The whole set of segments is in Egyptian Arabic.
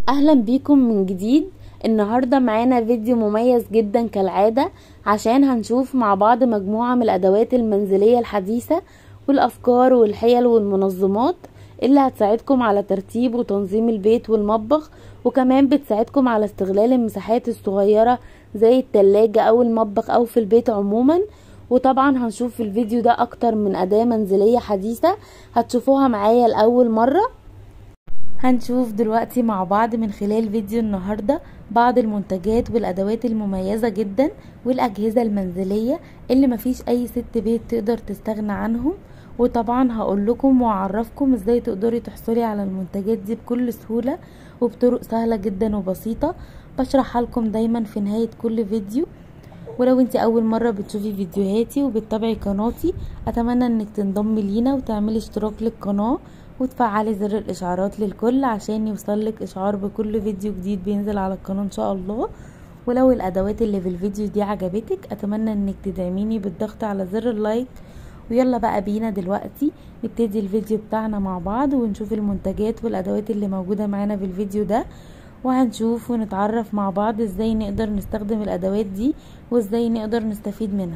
اهلا بيكم من جديد النهاردة معانا فيديو مميز جدا كالعادة عشان هنشوف مع بعض مجموعة من الادوات المنزلية الحديثة والافكار والحيل والمنظمات اللي هتساعدكم على ترتيب وتنظيم البيت والمطبخ وكمان بتساعدكم على استغلال المساحات الصغيرة زي التلاجة او المطبخ او في البيت عموما وطبعا هنشوف في الفيديو ده اكتر من اداة منزلية حديثة هتشوفوها معايا لاول مرة هنشوف دلوقتي مع بعض من خلال فيديو النهاردة بعض المنتجات والادوات المميزة جدا والاجهزة المنزلية اللي مفيش اي ست بيت تقدر تستغنى عنهم وطبعا هقول لكم واعرفكم ازاي تقدري تحصلي على المنتجات دي بكل سهولة وبطرق سهلة جدا وبسيطة بشرحها لكم دايما في نهاية كل فيديو ولو انت اول مرة بتشوفي فيديوهاتي وبتتابعي قناتي اتمنى انك تنضمي لينا وتعملي اشتراك للقناة وتفعلي زر الاشعارات للكل عشان يوصلك اشعار بكل فيديو جديد بينزل على القناة ان شاء الله ولو الادوات اللي في الفيديو دي عجبتك اتمنى انك تدعميني بالضغط على زر اللايك ويلا بقى بينا دلوقتي نبتدي الفيديو بتاعنا مع بعض ونشوف المنتجات والادوات اللي موجودة معانا في الفيديو ده وهنشوف ونتعرف مع بعض ازاي نقدر نستخدم الادوات دي وازاي نقدر نستفيد منها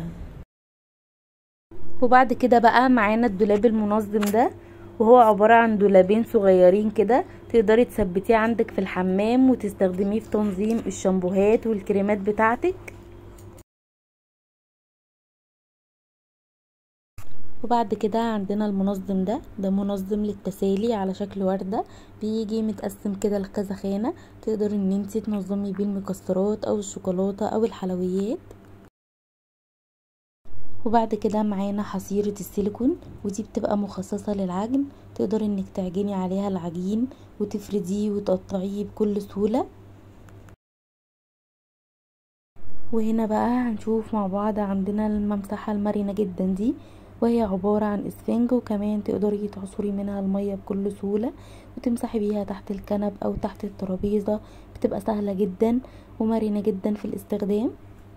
وبعد كده بقى معانا الدولاب المنظم ده وهو عبارة عن دولابين صغيرين كده تقدري تثبتيه عندك في الحمام وتستخدميه في تنظيم الشامبوهات والكريمات بتاعتك وبعد كده عندنا المنظم ده ده منظم للتسالي على شكل وردة بيجي متقسم كده لكذا خانة تقدر ان انتي تنظمي بيه المكسرات او الشوكولاتة او الحلويات وبعد كده معانا حصيرة السيليكون ودي بتبقى مخصصة للعجن تقدر انك تعجني عليها العجين وتفرديه وتقطعيه بكل سهولة وهنا بقى هنشوف مع بعض عندنا الممسحة المرنة جدا دي وهي عبارة عن اسفنج وكمان تقدري تعصري منها المية بكل سهولة وتمسحي بيها تحت الكنب او تحت الترابيزة بتبقى سهلة جدا ومرنة جدا في الاستخدام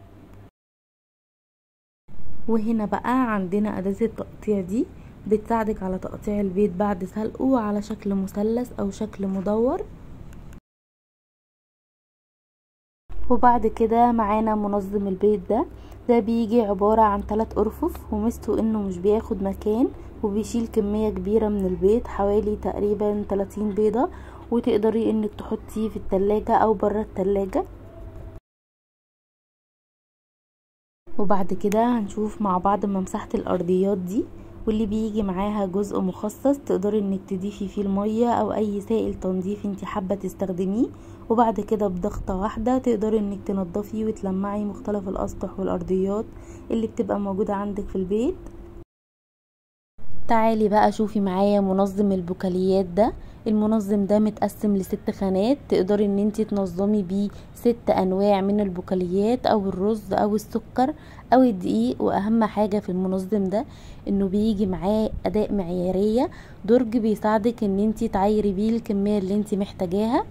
وهنا بقى عندنا اداة التقطيع دي بتساعدك على تقطيع البيض بعد سلقه على شكل مثلث او شكل مدور وبعد كده معانا منظم البيض ده ده بيجي عبارة عن ثلاث ارفف وميزته انه مش بياخد مكان وبيشيل كمية كبيرة من البيض حوالي تقريبا 30 بيضة وتقدري انك تحطيه في التلاجة او برا التلاجة وبعد كده هنشوف مع بعض ممسحة الارضيات دي واللي بيجي معاها جزء مخصص تقدري انك تضيفي فيه المية او اي سائل تنظيف انت حابة تستخدميه وبعد كده بضغطة واحدة تقدري انك تنضفي وتلمعي مختلف الاسطح والارضيات اللي بتبقى موجودة عندك في البيت تعالي بقى شوفي معايا منظم البكاليات ده المنظم ده متقسم لست خانات تقدري ان انت تنظمي بيه ست انواع من البكاليات او الرز او السكر او الدقيق واهم حاجة في المنظم ده انه بيجي معاه اداء معيارية درج بيساعدك ان انت تعايري بيه الكمية اللي انت محتاجاها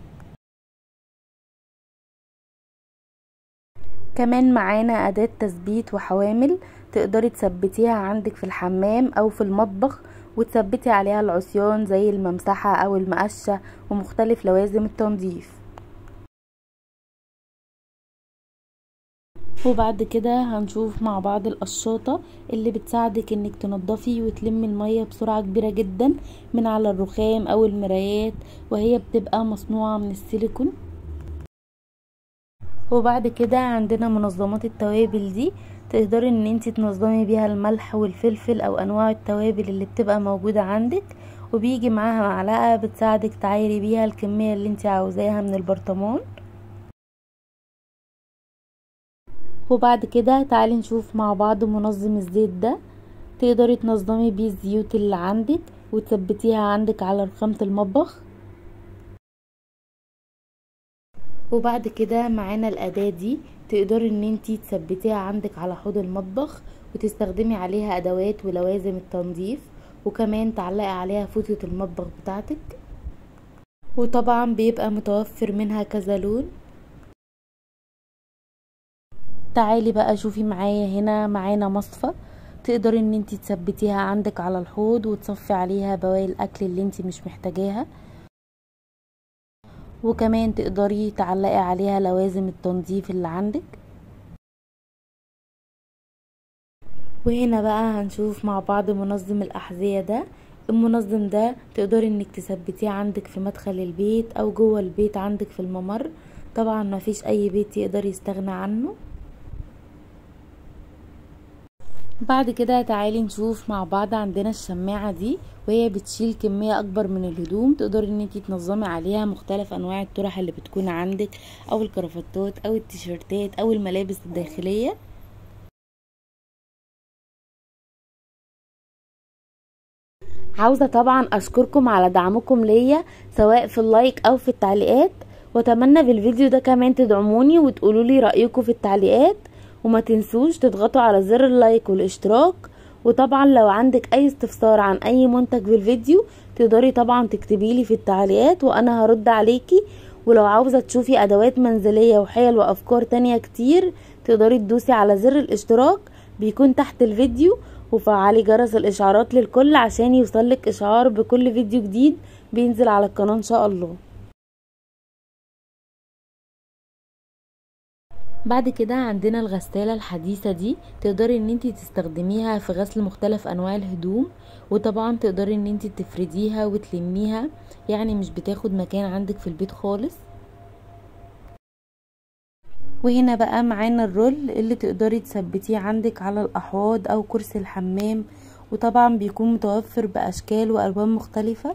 كمان معانا اداة تثبيت وحوامل تقدري تثبتيها عندك في الحمام او في المطبخ وتثبتي عليها العصيان زي الممسحة او المقشة ومختلف لوازم التنظيف وبعد كده هنشوف مع بعض القشاطة اللي بتساعدك انك تنضفي وتلمي المية بسرعة كبيرة جدا من على الرخام او المرايات وهي بتبقى مصنوعة من السيليكون وبعد كده عندنا منظمات التوابل دي تقدري ان انتي تنظمي بيها الملح والفلفل او انواع التوابل اللي بتبقى موجودة عندك وبيجي معاها معلقة بتساعدك تعايري بيها الكمية اللي انتي عاوزاها من البرطمان وبعد كده تعالي نشوف مع بعض منظم الزيت ده تقدري تنظمي بيه الزيوت اللي عندك وتثبتيها عندك على رخامة المطبخ وبعد كده معانا الاداة دي تقدري ان انتي تثبتيها عندك على حوض المطبخ وتستخدمي عليها ادوات ولوازم التنظيف وكمان تعلقي عليها فوطة المطبخ بتاعتك وطبعا بيبقى متوفر منها كذا لون تعالي بقى شوفي معايا هنا معانا مصفى تقدري ان انتي تثبتيها عندك على الحوض وتصفي عليها بواقي الاكل اللي انتي مش محتاجاها وكمان تقدري تعلقي عليها لوازم التنظيف اللي عندك وهنا بقى هنشوف مع بعض منظم الأحذية ده المنظم ده تقدري انك تثبتيه عندك في مدخل البيت او جوه البيت عندك في الممر طبعا ما فيش اي بيت يقدر يستغنى عنه بعد كده تعالي نشوف مع بعض عندنا الشماعة دي وهي بتشيل كمية اكبر من الهدوم تقدري ان انتي تنظمي عليها مختلف انواع الطرح اللي بتكون عندك او الكرافتات او التيشيرتات او الملابس الداخلية عاوزة طبعا اشكركم على دعمكم ليا سواء في اللايك او في التعليقات واتمنى بالفيديو ده كمان تدعموني وتقولوا لي رأيكم في التعليقات وما تنسوش تضغطوا على زر اللايك والاشتراك وطبعا لو عندك اي استفسار عن اي منتج في الفيديو تقدري طبعا تكتبيلي في التعليقات وانا هرد عليكي ولو عاوزة تشوفي ادوات منزلية وحيل وافكار تانية كتير تقدري تدوسي على زر الاشتراك بيكون تحت الفيديو وفعلي جرس الاشعارات للكل عشان يوصلك اشعار بكل فيديو جديد بينزل على القناة ان شاء الله بعد كده عندنا الغسالة الحديثة دي تقدري ان انتي تستخدميها في غسل مختلف انواع الهدوم وطبعا تقدري ان انتي تفرديها وتلميها يعني مش بتاخد مكان عندك في البيت خالص وهنا بقى معانا الرول اللي تقدري تثبتيه عندك على الاحواض او كرسي الحمام وطبعا بيكون متوفر باشكال والوان مختلفه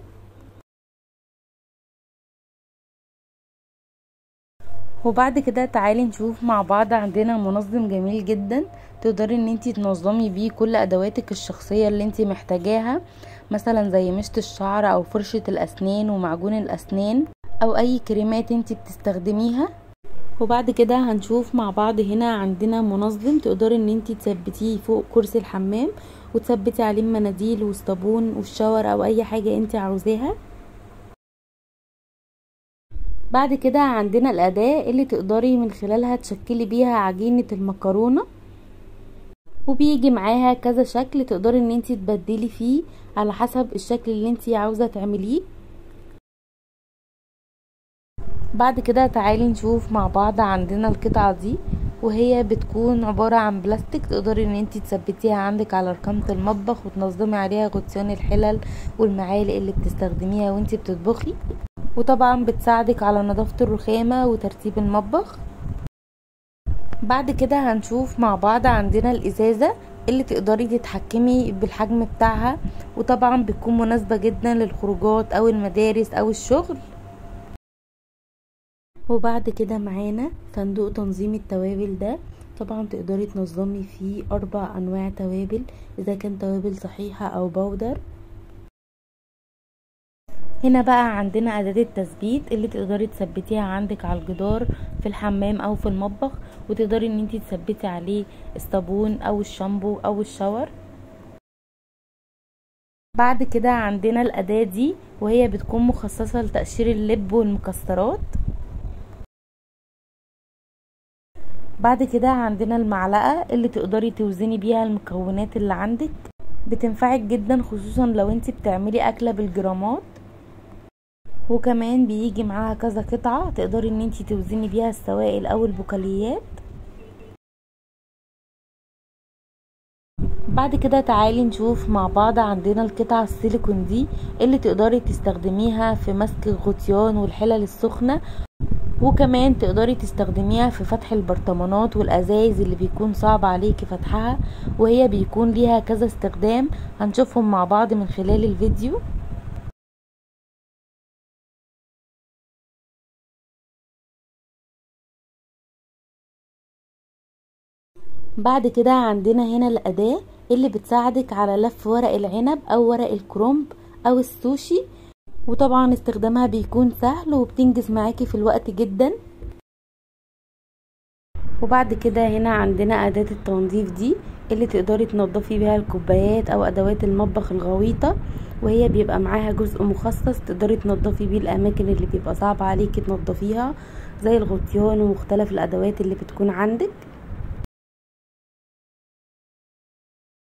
وبعد كده تعالي نشوف مع بعض عندنا منظم جميل جدا تقدري ان انتي تنظمي بيه كل ادواتك الشخصيه اللي انتي محتاجاها مثلا زي مشط الشعر او فرشه الاسنان ومعجون الاسنان او اي كريمات انتي بتستخدميها وبعد كده هنشوف مع بعض هنا عندنا منظم تقدري ان انتي تثبتيه فوق كرسي الحمام وتثبتي عليه المناديل والصابون والشاور او اي حاجه انتي عاوزاها بعد كده عندنا الأداة اللي تقدري من خلالها تشكلي بيها عجينة المكرونة وبيجي معاها كذا شكل تقدري ان انتي تبدلي فيه على حسب الشكل اللي انتي عاوزة تعمليه بعد كده تعالي نشوف مع بعض عندنا القطعة دي وهي بتكون عبارة عن بلاستيك تقدري ان انتي تثبتيها عندك على ركامة المطبخ وتنظمي عليها غطيان الحلل والمعالق اللي بتستخدميها وانتي بتطبخي وطبعا بتساعدك على نظافة الرخامة وترتيب المطبخ بعد كده هنشوف مع بعض عندنا الازازة اللي تقدري تتحكمي بالحجم بتاعها وطبعا بتكون مناسبة جدا للخروجات او المدارس او الشغل وبعد كده معانا صندوق تنظيم التوابل ده طبعا تقدري تنظمي فيه اربع انواع توابل اذا كان توابل صحيحة او بودر هنا بقى عندنا أداة التثبيت اللي تقدري تثبتيها عندك على الجدار في الحمام أو في المطبخ وتقدري ان انتي تثبتي عليه الصابون أو الشامبو أو الشاور بعد كده عندنا الأداة دي وهي بتكون مخصصة لتقشير اللب والمكسرات بعد كده عندنا المعلقة اللي تقدري توزني بيها المكونات اللي عندك بتنفعك جدا خصوصا لو انتي بتعملي أكلة بالجرامات وكمان بيجي معاها كذا قطعة تقدري ان انتي توزني بيها السوائل او البقوليات بعد كده تعالي نشوف مع بعض عندنا القطعة السيليكون دي اللي تقدري تستخدميها في مسك الغطيان والحلل السخنة وكمان تقدري تستخدميها في فتح البرطمانات والازايز اللي بيكون صعب عليكي فتحها وهي بيكون ليها كذا استخدام هنشوفهم مع بعض من خلال الفيديو بعد كده عندنا هنا الأداة اللي بتساعدك على لف ورق العنب أو ورق الكرومب أو السوشي وطبعا استخدامها بيكون سهل وبتنجز معاكي في الوقت جدا وبعد كده هنا عندنا أداة التنظيف دي اللي تقدري تنضفي بيها الكوبايات أو أدوات المطبخ الغويطة وهي بيبقى معاها جزء مخصص تقدري تنضفي بيه الأماكن اللي بيبقى صعب عليكي تنضفيها زي الغطيان ومختلف الأدوات اللي بتكون عندك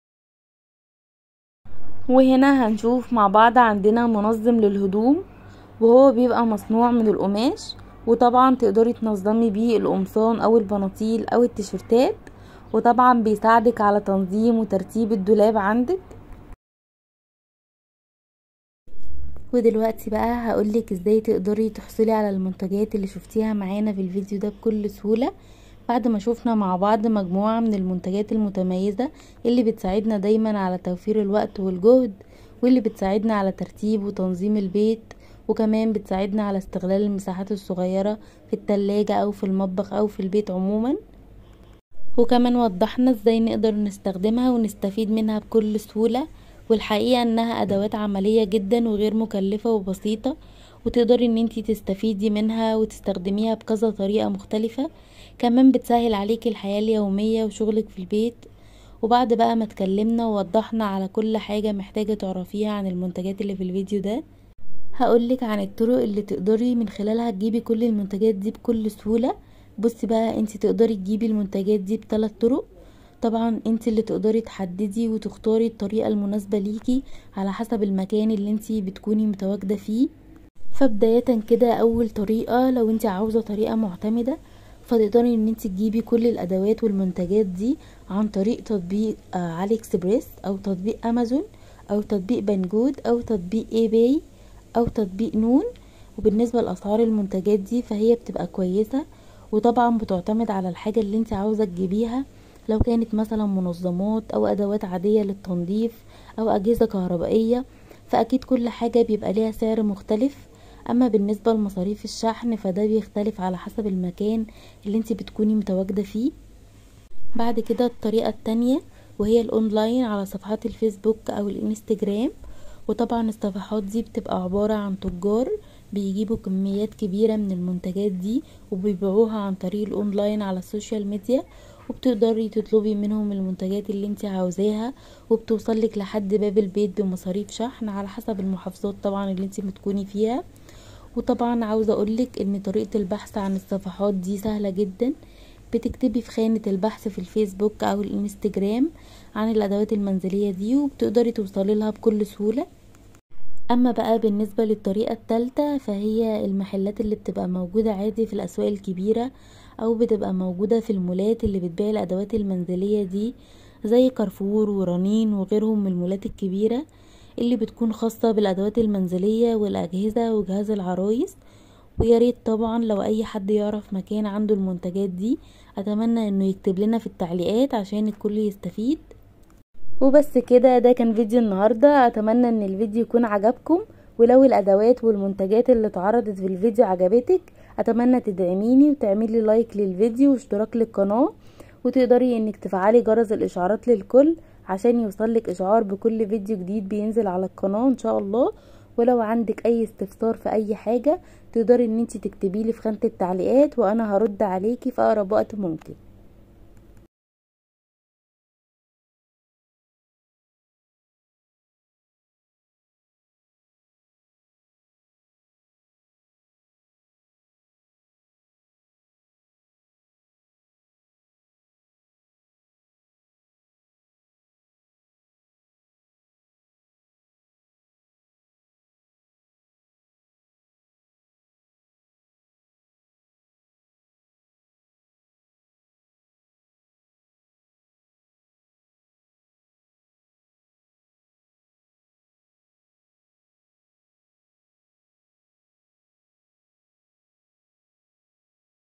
وهنا هنشوف مع بعض عندنا منظم للهدوم وهو بيبقى مصنوع من القماش وطبعا تقدري تنظمي بيه القمصان او البناطيل او التيشيرتات وطبعا بيساعدك على تنظيم وترتيب الدولاب عندك ودلوقتي بقى هقولك ازاي تقدري تحصلي على المنتجات اللي شفتيها معانا في الفيديو ده بكل سهولة بعد ما شوفنا مع بعض مجموعة من المنتجات المتميزة اللي بتساعدنا دايما على توفير الوقت والجهد واللي بتساعدنا على ترتيب وتنظيم البيت وكمان بتساعدنا على استغلال المساحات الصغيرة في التلاجة او في المطبخ او في البيت عموما وكمان وضحنا ازاي نقدر نستخدمها ونستفيد منها بكل سهولة والحقيقة انها ادوات عملية جدا وغير مكلفة وبسيطة وتقدري ان انتي تستفيدي منها وتستخدميها بكذا طريقة مختلفة كمان بتسهل عليكي الحياة اليومية وشغلك في البيت وبعد بقى ما اتكلمنا ووضحنا على كل حاجة محتاجة تعرفيها عن المنتجات اللي في الفيديو ده هقولك عن الطرق اللي تقدري من خلالها تجيبي كل المنتجات دي بكل سهولة بصي بقى انت تقدري تجيبي المنتجات دي بثلاث طرق طبعا انت اللي تقدري تحددي وتختاري الطريقة المناسبة ليكي على حسب المكان اللي انت بتكوني متواجدة فيه فبداية كده اول طريقة لو انت عاوزة طريقة معتمدة فتقدري ان انت تجيبي كل الادوات والمنتجات دي عن طريق تطبيق آه علي اكسبريس او تطبيق امازون او تطبيق بنجود او تطبيق اي باي او تطبيق نون وبالنسبة لاسعار المنتجات دي فهي بتبقى كويسة وطبعا بتعتمد على الحاجة اللي انت عاوزة تجيبيها لو كانت مثلا منظمات او ادوات عادية للتنظيف او اجهزة كهربائية فاكيد كل حاجة بيبقى ليها سعر مختلف اما بالنسبة لمصاريف الشحن فده بيختلف على حسب المكان اللي انت بتكوني متواجدة فيه بعد كده الطريقة التانية وهي الاونلاين على صفحات الفيسبوك او الانستجرام وطبعا الصفحات دي بتبقى عبارة عن تجار بيجيبوا كميات كبيرة من المنتجات دي وبيبيعوها عن طريق الاونلاين على السوشيال ميديا وبتقدري تطلبي منهم المنتجات اللي انت عاوزاها وبتوصلك لحد باب البيت بمصاريف شحن على حسب المحافظات طبعا اللي انت بتكوني فيها وطبعا عاوزة اقولك ان طريقة البحث عن الصفحات دي سهلة جدا بتكتبي في خانة البحث في الفيسبوك او الانستجرام عن الادوات المنزلية دي وبتقدري توصلي لها بكل سهولة اما بقى بالنسبة للطريقة التالتة فهي المحلات اللي بتبقى موجودة عادي في الاسواق الكبيرة او بتبقى موجودة في المولات اللي بتبيع الادوات المنزلية دي زي كارفور ورنين وغيرهم من المولات الكبيرة اللي بتكون خاصة بالادوات المنزلية والاجهزة وجهاز العرايس وياريت طبعا لو اي حد يعرف مكان عنده المنتجات دي اتمنى انه يكتب لنا في التعليقات عشان الكل يستفيد وبس كده ده كان فيديو النهاردة اتمنى ان الفيديو يكون عجبكم ولو الادوات والمنتجات اللي اتعرضت في الفيديو عجبتك اتمنى تدعميني وتعملي لايك للفيديو واشتراك للقناة وتقدري انك تفعلي جرس الاشعارات للكل عشان يوصلك اشعار بكل فيديو جديد بينزل على القناة ان شاء الله ولو عندك اي استفسار في اي حاجة تقدري ان انت تكتبيلي في خانة التعليقات وانا هرد عليكي في اقرب وقت ممكن